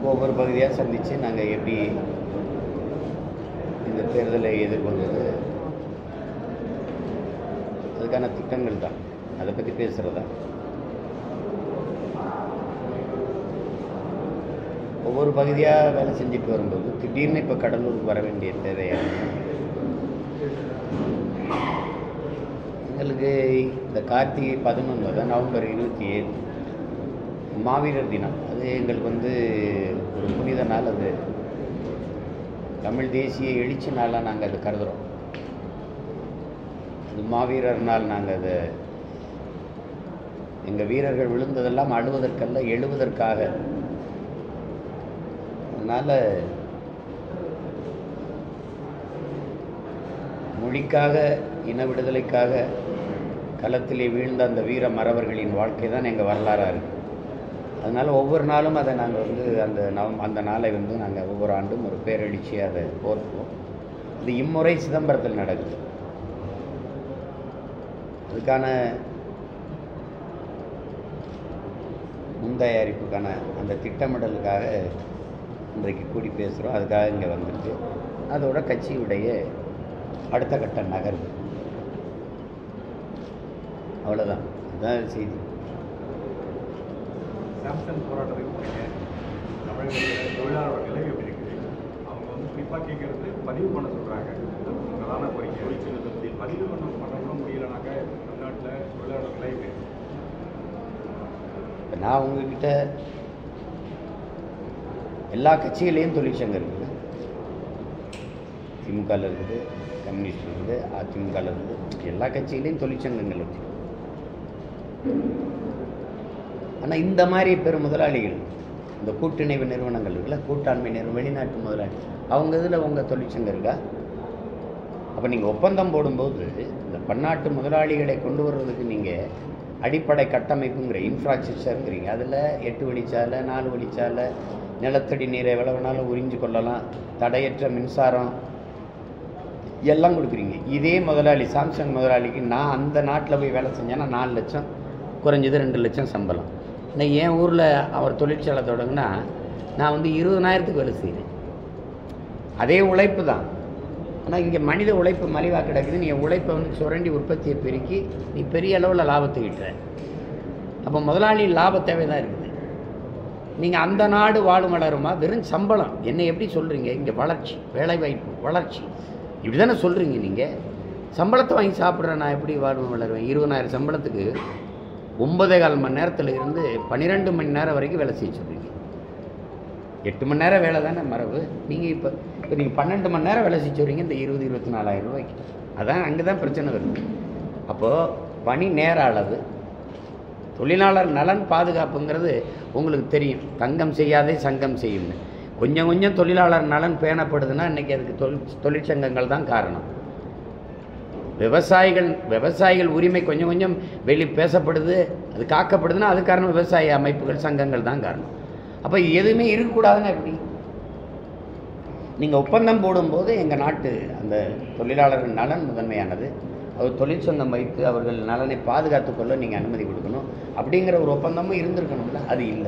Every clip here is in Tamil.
ஒவ்வொரு பகுதியாக சந்தித்து நாங்கள் எப்படி இந்த தேர்தலை எதிர்கொண்டது அதுக்கான திட்டங்கள் தான் அதை பற்றி பேசுகிறதா ஒவ்வொரு பகுதியாக வேலை செஞ்சுட்டு வரும்போது திடீர்னு இப்போ கடலூருக்கு வர வேண்டிய தேவையான எங்களுக்கு இந்த கார்த்திகை பதினொன்று தான் நவம்பர் இருபத்தி ஏழு மாவீரர் தினம் அது எங்களுக்கு வந்து ஒரு புனித நாள் அது தமிழ் தேசிய எழுச்சி நாளாக நாங்கள் அதை கருதுகிறோம் அது மாவீரர் நாள் நாங்கள் அதை எங்கள் வீரர்கள் விழுந்ததெல்லாம் அழுவதற்கல்ல எழுவதற்காக அதனால் மொழிக்காக இன விடுதலைக்காக களத்திலே வீழ்ந்த அந்த வீர மறவர்களின் வாழ்க்கை தான் எங்கள் வரலாறாக இருக்குது அதனால் ஒவ்வொரு நாளும் அதை நாங்கள் வந்து அந்த நவம் அந்த நாளை வந்து நாங்கள் ஒவ்வொரு ஆண்டும் ஒரு பேரெழுச்சியாக அதை போற்றுவோம் இது இம்முறை சிதம்பரத்தில் நடக்குது அதுக்கான முன்தயாரிப்புக்கான அந்த திட்டமிடலுக்காக இன்றைக்கு கூடி பேசுகிறோம் அதுக்காக இங்கே வந்திருக்கு அதோட கட்சியுடைய அடுத்த கட்ட நகர்வு அவ்வளோதான் இதுதான் செய்தி சாம்சங் போராட்டத்துக்கு போறீங்க தமிழகத்தில் தொழிலாளர்களை எப்படி இருக்குது அவங்க வந்து குறிப்பாக கேட்கறது பதிவு பண்ண சொல்கிறாங்க பிரதான கோரிக்கை பதிவு பண்ண பண்ண கூட முடியலனாக்க தமிழ்நாட்டில் தொழிலாளர்களை எப்படி இருக்கு? இப்போ நான் உங்ககிட்ட எல்லா கட்சிகளையும் தொழிற்சங்கம் இருக்குது திமுகவில் இருக்குது கம்யூனிஸ்ட் இருக்குது அதிமுகவில் இருக்குது எல்லா கட்சிகளையும் தொழிற்சங்கங்கள் இருக்கு ஆனால் இந்த மாதிரி பெரும் முதலாளிகள் இந்த கூட்டிணைவு நிறுவனங்கள் இருக்குல்ல கூட்டாண்மை நிறுவனம் வெளிநாட்டு முதலாளி அவங்க இதில் உங்கள் தொழிற்சங்கம் இருக்கா அப்போ நீங்கள் ஒப்பந்தம் போடும்போது இந்த பன்னாட்டு முதலாளிகளை கொண்டு வர்றதுக்கு நீங்கள் அடிப்படை கட்டமைப்புங்கிற இன்ஃப்ராஸ்ட்ரக்சருங்கிறீங்க அதில் எட்டு வழிச்சாலை நாலு வழிச்சாலை நிலத்தடி நீரை எவ்வளோ வேணாலும் உறிஞ்சு கொள்ளலாம் தடையற்ற மின்சாரம் எல்லாம் கொடுக்குறீங்க இதே முதலாளி சாம்சங் முதலாளிக்கு நான் அந்த நாட்டில் போய் வேலை செஞ்சேன்னா நாலு லட்சம் குறைஞ்சது ரெண்டு லட்சம் சம்பளம் இன்னைக்கு என் ஊரில் அவர் தொழிற்சாலை தொடங்குனா நான் வந்து இருபதனாயிரத்துக்கு வேலை செய்கிறேன் அதே உழைப்பு தான் ஆனால் இங்கே மனித உழைப்பு மலிவாக கிடக்குது நீ என் உழைப்பை வந்து சுரண்டி உற்பத்தியை பெருக்கி நீ பெரிய அளவில் லாபத்தை ஈட்டுற அப்போ முதலாளி லாப தேவை தான் இருக்குது நீங்கள் அந்த நாடு வாழும் வளருமா வெறும் சம்பளம் என்ன எப்படி சொல்கிறீங்க இங்கே வளர்ச்சி வேலைவாய்ப்பு வளர்ச்சி இப்படி தானே சொல்கிறீங்க நீங்கள் சம்பளத்தை வாங்கி சாப்பிட்ற நான் எப்படி வாழ்வு வளருவேன் இருபதாயிரம் சம்பளத்துக்கு ஒன்பதே கால் மணி நேரத்தில் இருந்து பன்னிரெண்டு மணி நேரம் வரைக்கும் வேலை செய்ய சொல்கிறீங்க எட்டு மணி நேரம் வேலை தானே மரபு நீங்கள் இப்போ இப்போ நீங்கள் பன்னெண்டு மணி நேரம் வேலை செஞ்சு வரீங்க இந்த இருபது இருபத்தி நாலாயிரம் ரூபாய்க்கு அதான் அங்கே தான் பிரச்சனை வருது அப்போது பணி நேர அளவு தொழிலாளர் நலன் பாதுகாப்புங்கிறது உங்களுக்கு தெரியும் தங்கம் செய்யாதே சங்கம் செய்யும்னு கொஞ்சம் கொஞ்சம் தொழிலாளர் நலன் பேணப்படுதுன்னா இன்றைக்கி அதுக்கு தொழிற் தொழிற்சங்கங்கள் தான் காரணம் விவசாயிகள் விவசாயிகள் உரிமை கொஞ்சம் கொஞ்சம் வெளி பேசப்படுது அது காக்கப்படுதுன்னா அது காரணம் விவசாய அமைப்புகள் சங்கங்கள் தான் காரணம் அப்போ எதுவுமே இருக்கக்கூடாதுன்னா எப்படி நீங்கள் ஒப்பந்தம் போடும்போது எங்கள் நாட்டு அந்த தொழிலாளர்கள் நலன் முதன்மையானது அவர் தொழிற்சங்கம் வைத்து அவர்கள் நலனை பாதுகாத்துக் கொள்ள நீங்கள் அனுமதி கொடுக்கணும் அப்படிங்கிற ஒரு ஒப்பந்தமும் இருந்திருக்கணும்ல அது இல்லை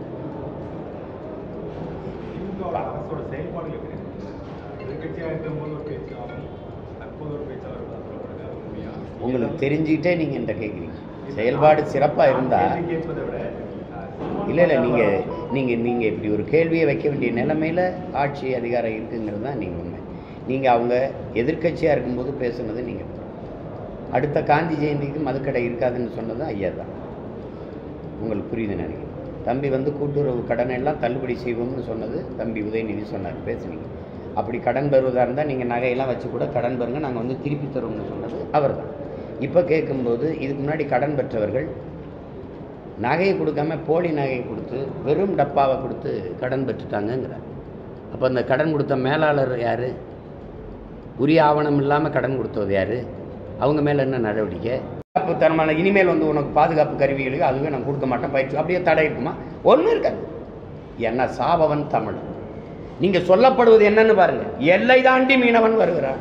திமுக அரசோட செயல்பாடுகள் எப்படி இருக்கு எதிர்கட்சியாக இருக்கும்போது ஒரு பேச்சாகும் தற்போது ஒரு பேச்சாளர் தான் சொல்லப்படுது அது உண்மையா உங்களுக்கு தெரிஞ்சுக்கிட்டே நீங்கள் என்கிட்ட கேட்குறீங்க செயல்பாடு சிறப்பாக இருந்தால் கேள்வி கேட்பதை விட அஹ், இல்லை இல்லை நீங்கள் நீங்கள் நீங்கள் இப்படி ஒரு கேள்வியை வைக்க வேண்டிய நிலைமையில் ஆட்சி அதிகாரம் இருக்குங்கிறது தான் நீங்கள் உண்மை நீங்கள் அவங்க எதிர்க்கட்சியாக இருக்கும்போது பேசுனது நீங்கள் அடுத்த காந்தி ஜெயந்திக்கு மதுக்கடை இருக்காதுன்னு சொன்னதும் ஐயா தான் உங்களுக்கு புரியுது நினைக்கிறேன் தம்பி வந்து கூட்டுறவு கடனை எல்லாம் தள்ளுபடி செய்வோம்னு சொன்னது தம்பி உதயநிதி சொன்னார் பேசுனீங்க அப்படி கடன் பெறுவதாக இருந்தால் நீங்கள் நகையெல்லாம் வச்சு கூட கடன் பெறுங்க நாங்கள் வந்து திருப்பி தருவோம்னு சொன்னது அவர் தான் இப்போ கேட்கும்போது இதுக்கு முன்னாடி கடன் பெற்றவர்கள் நகையை கொடுக்காம போலி நகையை கொடுத்து வெறும் டப்பாவை கொடுத்து கடன் பெற்றுட்டாங்கங்கிறார் அப்போ அந்த கடன் கொடுத்த மேலாளர் யார் உரிய ஆவணம் இல்லாமல் கடன் கொடுத்தது யார் அவங்க மேலே என்ன நடவடிக்கை பாதுகாப்பு தரமான இனிமேல் வந்து உனக்கு பாதுகாப்பு கருவிகளுக்கு அதுவே நான் கொடுக்க மாட்டேன் பயிற்சி அப்படியே தடை இருக்குமா ஒன்றும் இருக்காது என்ன சாபவன் தமிழ் நீங்கள் சொல்லப்படுவது என்னன்னு பாருங்க எல்லை தாண்டி மீனவன் வருகிறான்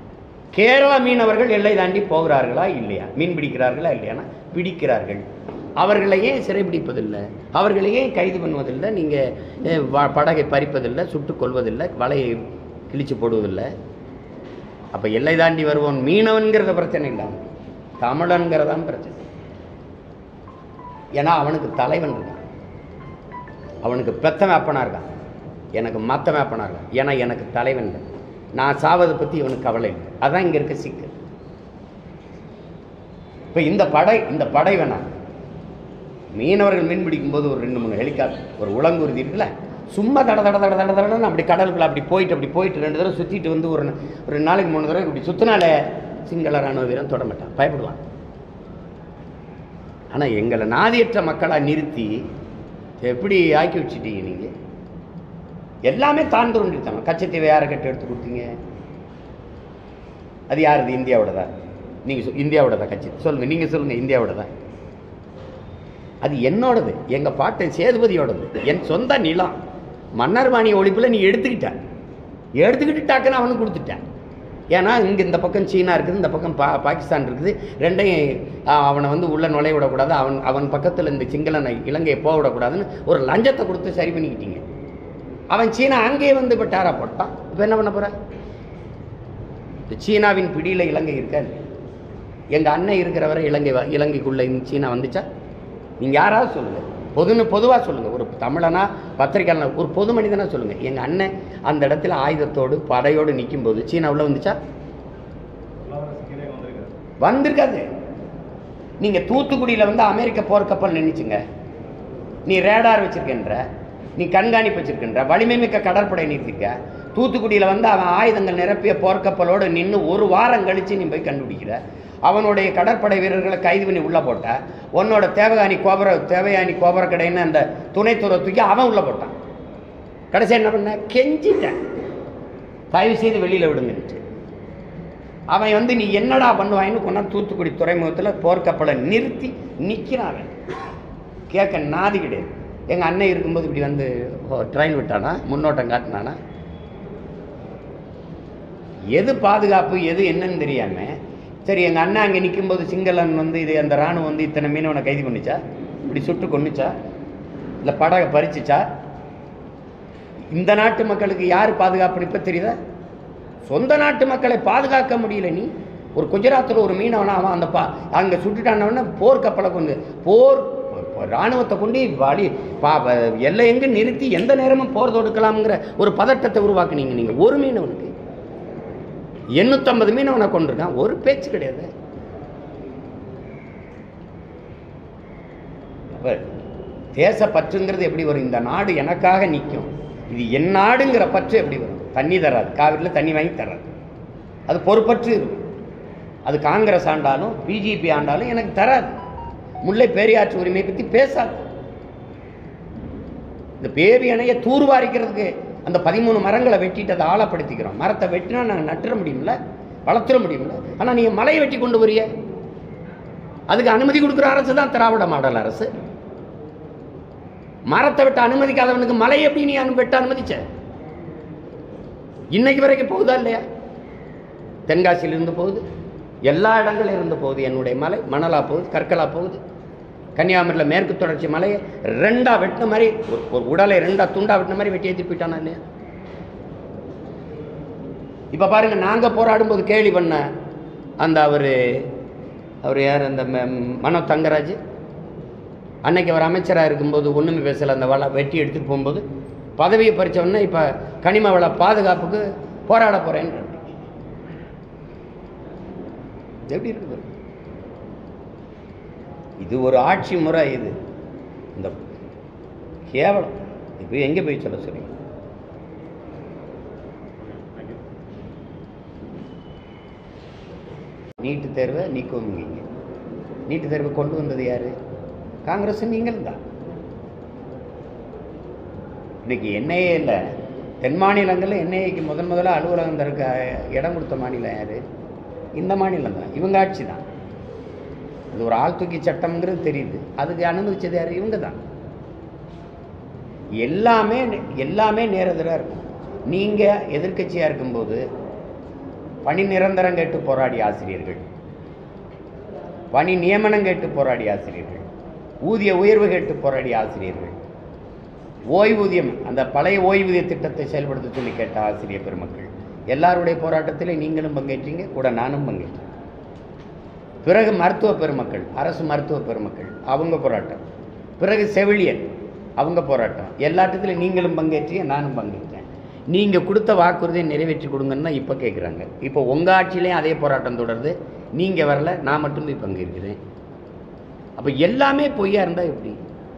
கேரள மீனவர்கள் எல்லை தாண்டி போகிறார்களா இல்லையா மீன் பிடிக்கிறார்களா இல்லையானா பிடிக்கிறார்கள் அவர்களை ஏன் சிறைபிடிப்பதில்லை அவர்களை ஏன் கைது பண்ணுவதில்லை நீங்கள் படகை பறிப்பதில்லை சுட்டுக் கொள்வதில்லை வலையை கிழிச்சு போடுவதில்லை அப்போ எல்லை தாண்டி வருவோன் மீனவன்கிறத பிரச்சனை இல்லை அவனுக்கு. தமிழன்கிறதான் பிரச்சனை ஏன்னா அவனுக்கு தலைவன் இருக்கான் அவனுக்கு பெத்தவன் அப்பனா இருக்கான் எனக்கு மத்தவன் அப்பனா இருக்கான் ஏன்னா எனக்கு தலைவன் இல்லை நான் சாவதை பற்றி இவனுக்கு கவலை இல்லை அதான் இங்கே இருக்க சிக்கல் இப்போ இந்த படை இந்த படை வேணாம் மீனவர்கள் மீன் பிடிக்கும்போது ஒரு ரெண்டு மூணு ஹெலிகாப்டர் ஒரு உலங்குருதி இருக்குல்ல சும்மா தட தட தட தட தடன்னு அப்படி கடலுக்குள்ள அப்படி போயிட்டு அப்படி போயிட்டு ரெண்டு தடவை சுற்றிட்டு வந்து ஒரு நா- ஒரு நாளைக்கு மூணு தடவை இப்படி சுற்றினாலே சிங்கள ராணுவ வீரன் தொட மாட்டான் பயப்படுவான் ஆனால் எங்களை நாதியற்ற மக்களாக நிறுத்தி எப்படி ஆக்கி வச்சிட்டீங்க நீங்கள் எல்லாமே தான் தோன்றிட்டாங்க கச்சத்தீவை யாரை கட்டு எடுத்து கொடுத்தீங்க அது யாருது இந்தியாவோடதா நீங்கள் இந்தியாவோடதா கட்சி சொல்லுங்கள் நீங்கள் சொல்லுங்கள் இந்தியாவோடதா அது என்னோடது எங்கள் பாட்டன் சேதுபதியோடது என் சொந்த நிலம் மன்னர்பாணி ஒழிப்பில் நீ எடுத்துக்கிட்ட எடுத்துக்கிட்டு டக்குன்னு அவனுக்கு கொடுத்துட்டேன் ஏன்னா இங்கே இந்த பக்கம் சீனா இருக்குது இந்த பக்கம் பா பாகிஸ்தான் இருக்குது ரெண்டையும் ஆ, அவனை வந்து உள்ளே நுழைய விடக்கூடாது அவன் அவன் பக்கத்தில் இந்த சிங்களனை இலங்கையை போக விடக்கூடாதுன்னு ஒரு லஞ்சத்தை கொடுத்து சரி பண்ணிக்கிட்டீங்க அவன் சீனா அங்கேயே வந்து இப்போ டேரா போட்டான் இப்போ என்ன பண்ண போகிற இந்த சீனாவின் பிடியில் இலங்கை இருக்காது எங்கள் அண்ணன் இருக்கிற வரை இலங்கை வ- இலங்கைக்குள்ளே இந்த சீனா வந்துச்சா நீங்கள் யாராவது சொல்லுங்கள் பொதுன்னு பொதுவாக சொல்லுங்கள் ஒரு தமிழனா பத்திரிக்கையாளனா ஒரு பொது மனிதனாக சொல்லுங்கள் எங்கள் அண்ணன் அந்த இடத்துல ஆயுதத்தோடு படையோடு நிக்கும்போது சீனா உள்ள வந்துச்சா பொருளாதார சிக்கலே வந்திருக்காரு வந்திருக்காது நீங்கள் தூத்துக்குடியில் வந்து அமெரிக்க போர்க்கப்பல் நின்றுச்சுங்க நீ ரேடார் வச்சிருக்கின்ற நீ கண்காணிப்பு வச்சிருக்கின்ற வலிமை மிக்க கடற்படை நிறுத்திக்க தூத்துக்குடியில் வந்து அவன் ஆயுதங்கள் நிரப்பிய போர்க்கப்பலோடு நின்று ஒரு வாரம் கழித்து நீ போய் கண்டுபிடிக்கிற அவனுடைய கடற்படை வீரர்களை கைது பண்ணி உள்ளே போட்ட உன்னோட தேவகானி கோபுர தேவயானி கோபுர கடைன்னு அந்த துணைத்துறை தூக்கி அவன் உள்ளே போட்டான் கடைசி என்ன பண்ண கெஞ்சிட்டேன் தயவு செய்து வெளியில் விடுங்கன்ட்டு அவன் வந்து நீ என்னடா பண்ணுவாயின்னு கொண்டாந்து தூத்துக்குடி துறைமுகத்தில் போர்க்கப்பலை நிறுத்தி நிற்கிறான் அவன் கேட்க நாதி கிடையாது எங்கள் அண்ணன் இருக்கும்போது இப்படி வந்து ட்ரெயின் விட்டானா முன்னோட்டம் காட்டினானா எது பாதுகாப்பு எது என்னன்னு தெரியாமல் சரி எங்கள் அண்ணன் அங்கே நிற்கும்போது சிங்களன் வந்து இது அந்த ராணுவம் வந்து இத்தனை மீனவனை கைது பண்ணிச்சா இப்படி சுட்டு கொன்னுச்சா இல்லை படகை பறிச்சுச்சா இந்த நாட்டு மக்களுக்கு யார் பாதுகாப்புன்னு இப்போ தெரியுதா சொந்த நாட்டு மக்களை பாதுகாக்க முடியல நீ ஒரு குஜராத்தில் ஒரு மீனவனா அவன் அந்த பா அங்கே சுட்டுட்டானவன போர் கப்பலை கொண்டு போர் ப- ராணுவத்தை கொண்டு வழி பா ப- எல்லை எங்கே நிறுத்தி எந்த நேரமும் போர் தொடுக்கலாம்ங்கிற ஒரு பதட்டத்தை உருவாக்குனீங்க நீங்கள் ஒரு மீனவனுக்கு எண்ணூற்றம்பது மீனவனை கொண்டிருக்கான் ஒரு பேச்சு கிடையாது அப்ப தேசப்பற்றுங்கிறது எப்படி வரும் இந்த நாடு எனக்காக நிற்கும் இது என் நாடுங்கிற பற்று எப்படி வரும் தண்ணி தராது காவிரியில் தண்ணி வாங்கி தராது அது பொறுப்பற்று இருக்கும் அது காங்கிரஸ் ஆண்டாலும் பிஜேபி ஆண்டாலும் எனக்கு தராது முல்லை பெரியாற்று உரிமையை பற்றி பேசாது இந்த பேரி அணையை தூர்வாரிக்கிறதுக்கு அந்த பதிமூணு மரங்களை வெட்டிட்டு அதை ஆழப்படுத்திக்கிறோம் மரத்தை வெட்டினா நாங்கள் நட்டுற முடியும்ல வளர்த்துற முடியும்ல ஆனால் நீங்கள் மலையை வெட்டி கொண்டு வரிய அதுக்கு அனுமதி கொடுக்குற அரசு தான் திராவிட மாடல் அரசு மரத்தை வெட்ட அனுமதிக்காதவனுக்கு மலை எப்படி நீ அனு வெட்ட அனுமதிச்ச இன்னைக்கு வரைக்கும் போகுதா இல்லையா தென்காசியிலிருந்து போகுது எல்லா இடங்களும் இருந்து போகுது என்னுடைய மலை மணலா போகுது கற்களா போகுது கன்னியாகுமரியில் மேற்கு தொடர்ச்சி மலையை ரெண்டா வெட்டின மாதிரி ஒரு ஒரு உடலை ரெண்டா துண்டா வெட்டின மாதிரி வெட்டி ஏற்றி போயிட்டானா இல்லையா இப்போ பாருங்க நாங்கள் போராடும்போது கேலி பண்ண அந்த அவர் அவர் யார் அந்த ம- மனோ தங்கராஜ் அன்னைக்கு அவர் அமைச்சராக இருக்கும்போது ஒன்றுமே பேசலை அந்த வள வெட்டி எடுத்துகிட்டு போகும்போது பதவியை பறிச்ச உடனே இப்போ கனிம வள பாதுகாப்புக்கு போராட போகிறேன்னு எப்படி இருக்குது இது ஒரு ஆட்சி முறை இது இந்த கேவலம் இப்போ எங்கே போய் சொல்ல சொல்றீங்க நீட்டு தேர்வை நீக்குவீங்க நீட்டு தேர்வை கொண்டு வந்தது யாரு காங்கிரஸ் நீங்கள் தான் இன்னைக்கு என்ஐஏ இல்லை தென் மாநிலங்களில் என்ஐஏக்கு முதன் முதல்ல அலுவலகம் திறக்க இடம் கொடுத்த மாநிலம் யார் இந்த மாநிலம் தான் இவங்க ஆட்சி தான் அது ஒரு ஆள் தூக்கி சட்டம்ங்கிறது தெரியுது அதுக்கு அனுமதிச்சது யார் இவங்க தான் எல்லாமே எல்லாமே நேரெதிராக இருக்கும் நீங்கள் எதிர்க்கட்சியாக இருக்கும்போது பணி நிரந்தரம் கேட்டு போராடிய ஆசிரியர்கள் பணி நியமனம் கேட்டு போராடிய ஆசிரியர்கள் ஊதிய உயர்வு கேட்டு போராடிய ஆசிரியர்கள் ஓய்வூதியம் அந்த பழைய ஓய்வூதிய திட்டத்தை செயல்படுத்த சொல்லி கேட்ட ஆசிரியர் பெருமக்கள் எல்லாருடைய போராட்டத்திலே நீங்களும் பங்கேற்றீங்க கூட நானும் பங்கேற்றேன் பிறகு மருத்துவ பெருமக்கள் அரசு மருத்துவ பெருமக்கள் அவங்க போராட்டம் பிறகு செவிலியன் அவங்க போராட்டம் எல்லாத்துலேயும் நீங்களும் பங்கேற்றீங்க நானும் பங்கேற்றேன் நீங்கள் கொடுத்த வாக்குறுதியை நிறைவேற்றி கொடுங்கன்னு தான் இப்போ கேட்குறாங்க இப்போ உங்கள் ஆட்சியிலையும் அதே போராட்டம் தொடருது நீங்கள் வரல நான் மட்டும் போய் பங்கேற்கிறேன் அப்போ எல்லாமே பொய்யா இருந்தால் எப்படி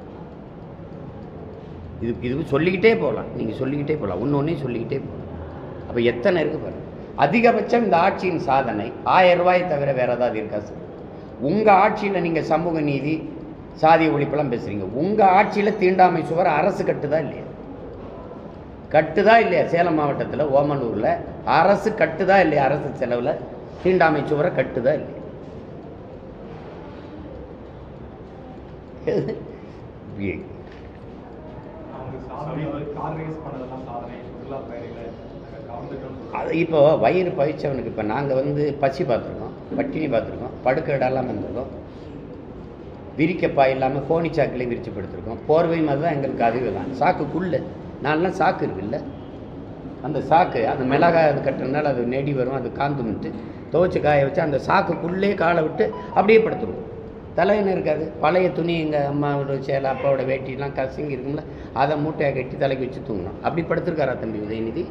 இது இது சொல்லிக்கிட்டே போகலாம் நீங்கள் சொல்லிக்கிட்டே போகலாம் ஒன்று ஒன்றே சொல்லிக்கிட்டே போகலாம் அப்போ எத்தனை இருக்கு பாருங்க அதிகபட்சம் இந்த ஆட்சியின் சாதனை ஆயிரம் ரூபாய் தவிர வேற ஏதாவது இருக்கா சார் உங்கள் ஆட்சியில் நீங்கள் சமூக நீதி சாதி ஒழிப்பெல்லாம் பேசுகிறீங்க உங்கள் ஆட்சியில் தீண்டாமை சுவர் அரசு கட்டுதா இல்லையா கட்டுதா இல்லையா சேலம் மாவட்டத்தில் ஓமலூரில் அரசு கட்டுதா இல்லையா அரசு செலவில் தீண்டாமை சுவரை கட்டுதா இல்லையா இது- அவங்க சாதனை கார் ரேஸ் பண்ணதெல்லாம் சாதனை சுற்றுலா பயணிகளை நாங்கள் கவர்ந்துட்டோம்னு சொல்றாங்க. அது இப்போ வயிறு பயிச்சவனுக்கு இப்போ நாங்கள் வந்து பசி பார்த்துருக்கோம் பட்டினி பார்த்துருக்கோம் படுக்க இடம் இல்லாமல் இருந்திருக்கோம் விரிக்கப்பா இல்லாமல் கோணி சாக்கிலே விரிச்சு படுத்திருக்கோம் போர்வை மாதிரி தான் எங்களுக்கு அறிவு தான் சாக்குக்குள்ளே நான்லாம் சாக்கு இருக்குல்ல அந்த சாக்கு அந்த மிளகாய் அது கட்டுறதுனால அது நெடி வரும் அது காந்துமிட்டு துவைச்சு காய வச்சு அந்த சாக்குக்குள்ளே காலை விட்டு அப்படியே படுத்துருவோம் தலையணை இருக்காது பழைய துணி எங்கள் அம்மாவோட சேலை அப்பாவோட வேட்டிலாம் கசங்கி இருக்கும்ல அதை மூட்டையை கட்டி தலைக்கு வச்சு தூங்கணும் அப்படி படுத்திருக்காரா தம்பி உதயநிதி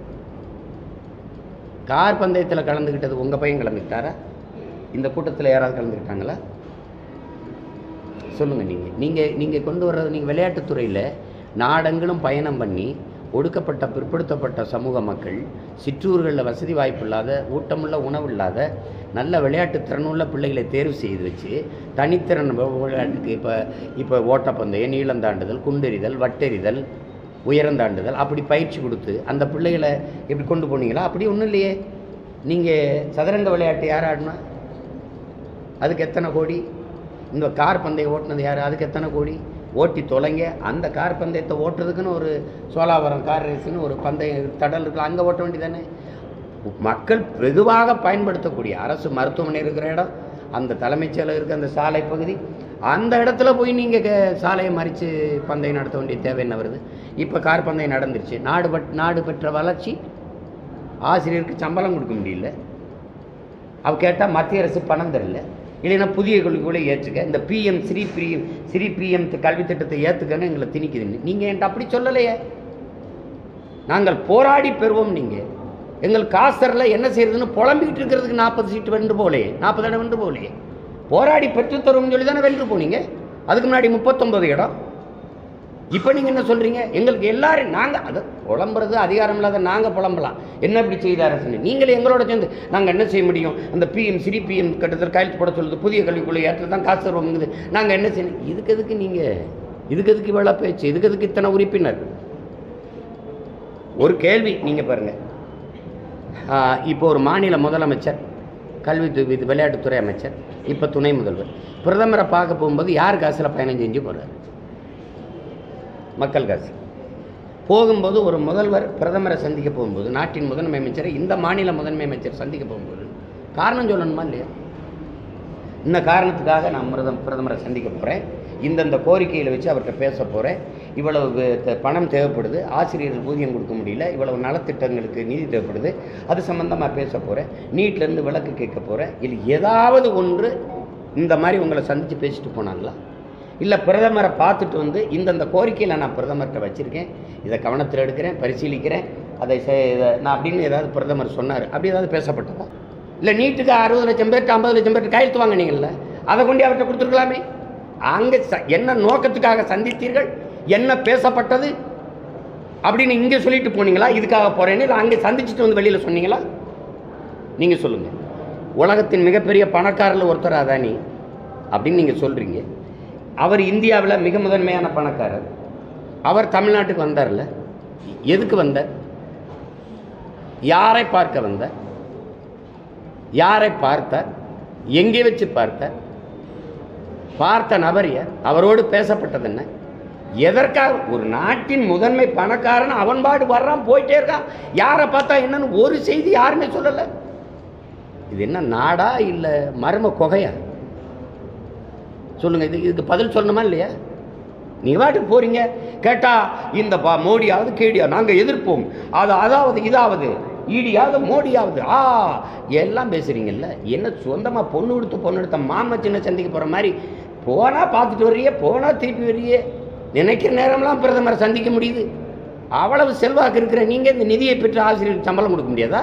கார் பந்தயத்தில் கலந்துக்கிட்டது உங்கள் பையன் கலந்துக்கிட்டாரா இந்த கூட்டத்தில் யாராவது கலந்துக்கிட்டாங்களா சொல்லுங்கள் நீங்கள் நீங்கள் நீங்கள் கொண்டு வர்றது நீங்கள் விளையாட்டுத்துறையில் நாடெங்கிலும் பயணம் பண்ணி ஒடுக்கப்பட்ட பிற்படுத்தப்பட்ட சமூக மக்கள் சிற்றூர்களில் வசதி வாய்ப்பு இல்லாத ஊட்டமுள்ள உணவு இல்லாத நல்ல விளையாட்டு திறனுள்ள பிள்ளைகளை தேர்வு செய்து வச்சு தனித்திறன் வி- விளையாட்டுக்கு இப்போ இப்போ ஓட்டப்பந்தயம் நீளந்தாண்டுதல் குண்டெறிதல் வட்டெறிதல் உயரந்தாண்டுதல் அப்படி பயிற்சி கொடுத்து அந்த பிள்ளைகளை எப்படி கொண்டு போனீங்களா அப்படி ஒன்றும் இல்லையே நீங்கள் சதுரங்க விளையாட்டு யார் ஆடினா அதுக்கு எத்தனை கோடி இந்த கார் பந்தயம் ஓட்டுனது யார் அதுக்கு எத்தனை கோடி ஓட்டி தொலைங்க அந்த கார் பந்தயத்தை ஓட்டுறதுக்குன்னு ஒரு சோலாவரம் கார் ரேஸுன்னு ஒரு பந்தயம் தடல் இருக்குல்ல அங்கே ஓட்ட வேண்டியதானே மக்கள் வெகுவாக பயன்படுத்தக்கூடிய அரசு மருத்துவமனை இருக்கிற இடம் அந்த தலைமைச் செயலகம் இருக்க அந்த சாலை பகுதி அந்த இடத்துல போய் நீங்கள் சாலையை மறித்து பந்தயம் நடத்த வேண்டிய தேவை என்ன வருது இப்போ கார் பந்தயம் நடந்துருச்சு நாடு பட் நாடு பெற்ற வளர்ச்சி ஆசிரியருக்கு சம்பளம் கொடுக்க முடியல அவ கேட்டால் மத்திய அரசு பணம் தரல இல்லைன்னா புதிய கொள்கைகளை ஏற்றுக்க இந்த பிஎம் ஸ்ரீ பிரியம் ஸ்ரீ பிஎம் கல்வி திட்டத்தை ஏற்றுக்கன்னு எங்களை திணிக்குதுன்னு நீங்கள் என்கிட்ட அப்படி சொல்லலையே நாங்கள் போராடி பெறுவோம் நீங்கள் எங்களுக்கு காசு தரல என்ன செய்யறதுன்னு புலம்பிக்கிட்டு இருக்கிறதுக்கு நாற்பது சீட்டு வென்று போலே நாற்பது இடம் வென்று போலே போராடி பெற்று தருவோம்னு சொல்லி தானே வென்று போனீங்க அதுக்கு முன்னாடி முப்பத்தொன்பது இடம் இப்போ நீங்கள் என்ன சொல்கிறீங்க எங்களுக்கு எல்லாரும் நாங்கள் அது புலம்புறது அதிகாரம் இல்லாத நாங்கள் புலம்பலாம் என்ன இப்படி செய்த அரசுன்னு நீங்களே எங்களோட சேர்ந்து நாங்கள் என்ன செய்ய முடியும் அந்த பிஎம் சிறி பிஎம் கட்டத்தில் கையெழுத்து போட சொல்லுது புதிய கல்விக்குள்ளே ஏற்று தான் காசு தருவோங்குது நாங்கள் என்ன செய்யணும் இதுக்கு எதுக்கு நீங்கள் இதுக்கு எதுக்கு இவ்வளோ பேச்சு இதுக்கு எதுக்கு இத்தனை உறுப்பினர் ஒரு கேள்வி நீங்கள் பாருங்கள் இப்போ ஒரு மாநில முதலமைச்சர் கல்வி து- இது விளையாட்டுத்துறை அமைச்சர் இப்போ துணை முதல்வர் பிரதமரை பார்க்க போகும்போது யார் காசில் பயணம் செஞ்சு போகிறார் மக்கள் காசு போகும்போது ஒரு முதல்வர் பிரதமரை சந்திக்க போகும்போது நாட்டின் முதன்மை அமைச்சரை இந்த மாநில முதன்மை அமைச்சர் சந்திக்க போகும்போது காரணம் சொல்லணுமா இல்லையா இந்த காரணத்துக்காக நான் பிரதம் பிரதமரை சந்திக்க போகிறேன் இந்தந்த கோரிக்கைகளை வச்சு அவர்கிட்ட பேச போகிறேன் இவ்வளவு வே- த- பணம் தேவைப்படுது ஆசிரியர்கள் ஊதியம் கொடுக்க முடியல இவ்வளவு நலத்திட்டங்களுக்கு நிதி தேவைப்படுது அது சம்மந்தமாக பேச போகிறேன் நீட்லேருந்து விளக்கு கேட்க போகிறேன் இல்லை ஏதாவது ஒன்று இந்த மாதிரி உங்களை சந்தித்து பேசிட்டு போனாங்களா இல்லை பிரதமரை பார்த்துட்டு வந்து இந்தந்த கோரிக்கையில் நான் பிரதமர்கிட்ட வச்சுருக்கேன் இதை கவனத்தில் எடுக்கிறேன் பரிசீலிக்கிறேன் அதை செ- இதை நான் அப்படின்னு ஏதாவது பிரதமர் சொன்னார் அப்படி ஏதாவது பேசப்பட்டதா இல்லை நீட்டுக்கு அறுபது லட்சம் பேர்ட்டு ஐம்பது லட்சம் பேர்ட்டு கையெழுத்து வாங்கினீங்கல்ல அதை கொண்டு அவர்கிட்ட கொடுத்துருக்கலாமே அங்கே ச என்ன நோக்கத்துக்காக சந்தித்தீர்கள் என்ன பேசப்பட்டது அப்படின்னு இங்கே சொல்லிட்டு போனீங்களா இதுக்காக போகிறேன்னு இல்லை அங்கே சந்திச்சுட்டு வந்து வெளியில் சொன்னீங்களா நீங்கள் சொல்லுங்கள் உலகத்தின் மிகப்பெரிய பணக்காரரில் ஒருத்தர் அதானி அப்படின்னு நீங்கள் சொல்கிறீங்க அவர் இந்தியாவில் மிக முதன்மையான பணக்காரர் அவர் தமிழ்நாட்டுக்கு வந்தார்ல எதுக்கு வந்தார் யாரை பார்க்க வந்தார் யாரை பார்த்தார் எங்கே வச்சு பார்த்தார் பார்த்த நபர் யார் அவரோடு பேசப்பட்டது என்ன எதற்காக ஒரு நாட்டின் முதன்மை பணக்காரன் அவன் பாடு வர்றான் போயிட்டே இருக்கான் யாரை பார்த்தா என்னன்னு ஒரு செய்தி யாருமே சொல்லலை இது என்ன நாடா இல்லை மர்ம குகையா சொல்லுங்கள் இது இதுக்கு பதில் சொல்லணுமா இல்லையா நீங்கள் பாட்டுக்கு போகிறீங்க கேட்டால் இந்த பா மோடியாவது கேடியா நாங்கள் எதிர்ப்போம் அது அதாவது இதாவது ஈடியாவது மோடியாவது ஆ எல்லாம் பேசுகிறீங்கல்ல என்ன சொந்தமாக பொண்ணு கொடுத்து பொண்ணு எடுத்த மாமா சின்ன சந்திக்க போகிற மாதிரி போனால் பார்த்துட்டு வர்றியே போனால் திருப்பி வர்றியே நினைக்கிற நேரம்லாம் பிரதமரை சந்திக்க முடியுது அவ்வளவு செல்வாக்கு இருக்கிற நீங்கள் இந்த நிதியை பெற்று ஆசிரியருக்கு சம்பளம் கொடுக்க முடியாதா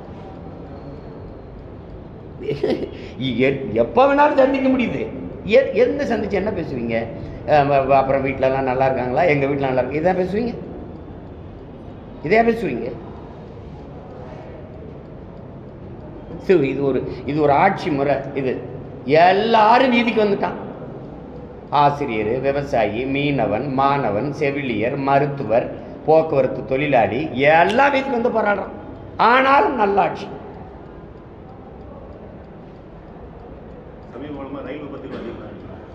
எ- எப்போ வேணாலும் சந்திக்க முடியுது எ எந்த சந்திச்சு என்ன பேசுவீங்க அஹ் வ- வ- அப்புறம் வீட்டிலலாம் நல்லா இருக்காங்களா எங்கள் வீட்டில் நல்லா இருக்கு இதான் பேசுவீங்க இதே பேசுவீங்க சரி, இது ஒரு இது ஒரு ஆட்சி முறை இது எல்லாரும் வீதிக்கு வந்துட்டான் ஆசிரியர் விவசாயி மீனவன் மாணவன் செவிலியர் மருத்துவர் போக்குவரத்து தொழிலாளி எல்லாம் வீதிக்கு வந்து போராடுறான் ஆனாலும் நல்லாட்சி சமீப காலமா ரயில் விபத்தில் அதிகமாக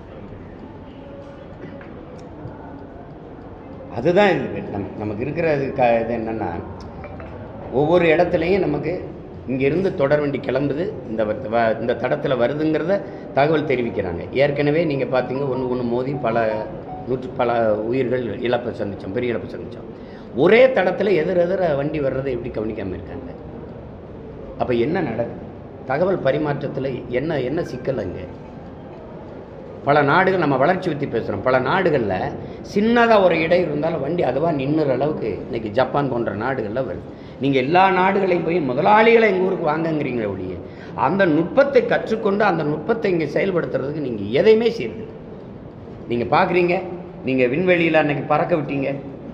அதுதான் இது நம் நமக்கு இருக்கிற இது க இது என்னென்னா ஒவ்வொரு இடத்துலையும் நமக்கு இங்கேருந்து தொடர் வண்டி கிளம்புது இந்த வ- வ- இந்த தடத்தில் வருதுங்கிறத தகவல் தெரிவிக்கிறாங்க ஏற்கனவே நீங்கள் பார்த்தீங்க ஒன்று ஒன்று மோதி பல நூற்று பல உயிர்கள் இழப்பை சந்தித்தோம் பெரிய இழப்பை சந்தித்தோம் ஒரே தடத்தில் எதிர் எதிர வண்டி வர்றதை எப்படி கவனிக்காமல் இருக்காங்க அப்போ என்ன நடக்குது தகவல் பரிமாற்றத்தில் என்ன என்ன சிக்கல் அங்கே பல நாடுகள் நம்ம வளர்ச்சி பற்றி பேசுகிறோம் பல நாடுகளில் சின்னதாக ஒரு இடம் இருந்தாலும் வண்டி அதுவாக நின்னுற அளவுக்கு இன்னைக்கு ஜப்பான் போன்ற நாடுகளில் வருது நீங்கள் எல்லா நாடுகளையும் போய் முதலாளிகளை எங்கள் ஊருக்கு வாங்கங்கிறீங்களே ஒழிய அந்த நுட்பத்தை கற்றுக்கொண்டு அந்த நுட்பத்தை இங்கே செயல்படுத்துறதுக்கு நீங்கள் எதையுமே செய்யுது நீங்கள் பார்க்குறீங்க நீங்கள் விண்வெளியில் அன்னைக்கு பறக்க விட்டீங்க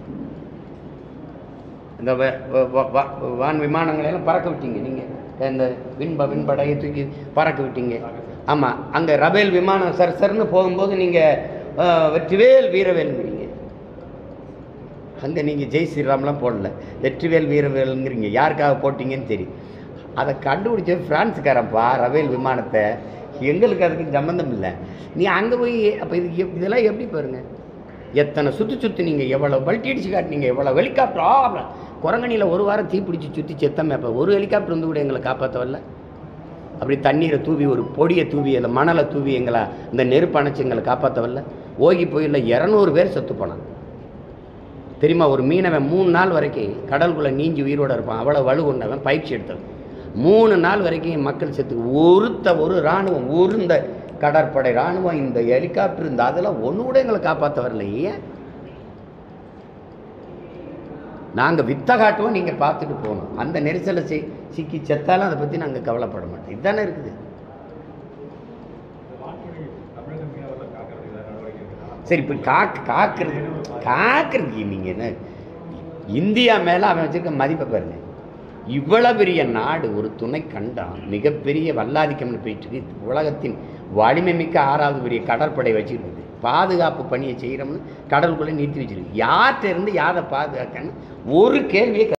இந்த வ- வ- வ- வ- வான் விமானங்களை எல்லாம் பறக்க விட்டீங்க நீங்கள் இந்த விண்ப விண்படையை தூக்கி பறக்க விட்டீங்க ஆமாம் அங்கே ரபேல் விமானம் சர் சர்னு போகும்போது நீங்கள் வெற்றிவேல் வீரவேலுங்கிறீங்க அங்கே நீங்கள் ஜெய் ஸ்ரீராம்லாம் போடல வெற்றிவேல் வீரவேலுங்கிறீங்க யாருக்காக போட்டீங்கன்னு தெரியும் அதை கண்டுபிடிச்சது பிரான்ஸுக்காரன்ப்பா ரபேல் விமானத்தை எங்களுக்கு அதுக்கு சம்மந்தம் இல்லை நீ அங்கே போய் அப்போ இது எப்- இதெல்லாம் எப்படி பாருங்க எத்தனை சுற்றி சுற்றி நீங்கள் எவ்வளோ பல்ட்டி அடிச்சு காட்டினீங்க எவ்வளோ ஹெலிகாப்டர் குரங்கணியில் ஒரு வாரம் தீப்பிடிச்சு சுற்றி செத்தமே அப்போ ஒரு ஹெலிகாப்டர் வந்து கூட எங்களை காப்பாற்ற வரல அப்படி தண்ணீரை தூவி ஒரு பொடியை தூவி அந்த மணலை தூவி எங்களை இந்த நெருப்பு அணைச்சு எங்களை காப்பாற்ற வரல ஓகி புயலில் இரநூறு பேர் செத்து போனான் தெரியுமா ஒரு மீனவன் மூணு நாள் வரைக்கும் கடலுக்குள்ளே நீஞ்சி உயிரோட இருப்பான் அவ்வளோ வலு கொண்டவன் பயிற்சி எடுத்தவன் மூணு நாள் வரைக்கும் மக்கள் செத்து ஒருத்த ஒரு இராணுவம் ஒரு இந்த கடற்படை இராணுவம் இந்த ஹெலிகாப்டர் இந்த அதெல்லாம் ஒன்று கூட எங்களை காப்பாற்ற வரல ஏன் நாங்கள் வித்த காட்டுவோம் நீங்கள் பார்த்துட்டு போகணும் அந்த நெரிசலை சி சிக்கி செத்தாலும் அதை பற்றி நாங்கள் கவலைப்பட மாட்டோம் இதுதானே இருக்குது வான்வழி தமிழக மீனவர்கள் காக்கிறது ஏதாவது நடவடிக்கை இருக்குதா? சரி இப்போ காக்கு காக்கிறது காக்கிறது நீங்கள் என்ன இந்தியா மேலே அவன் வச்சிருக்க மதிப்பை பாருங்க இவ்வளோ பெரிய நாடு ஒரு துணை கண்டம் மிகப்பெரிய வல்லாதிக்கம்னு போயிட்டு இருக்கு உலகத்தின் வலிமை மிக்க ஆறாவது பெரிய கடற்படை வச்சுருக்குது பாதுகாப்பு பணியை செய்கிறோம்னு கடலுக்குள்ளே நிறுத்தி வச்சிருக்கு யார்கிட்ட இருந்து யாரை பாதுகாக்கன்னு ஒரு கேள்வியை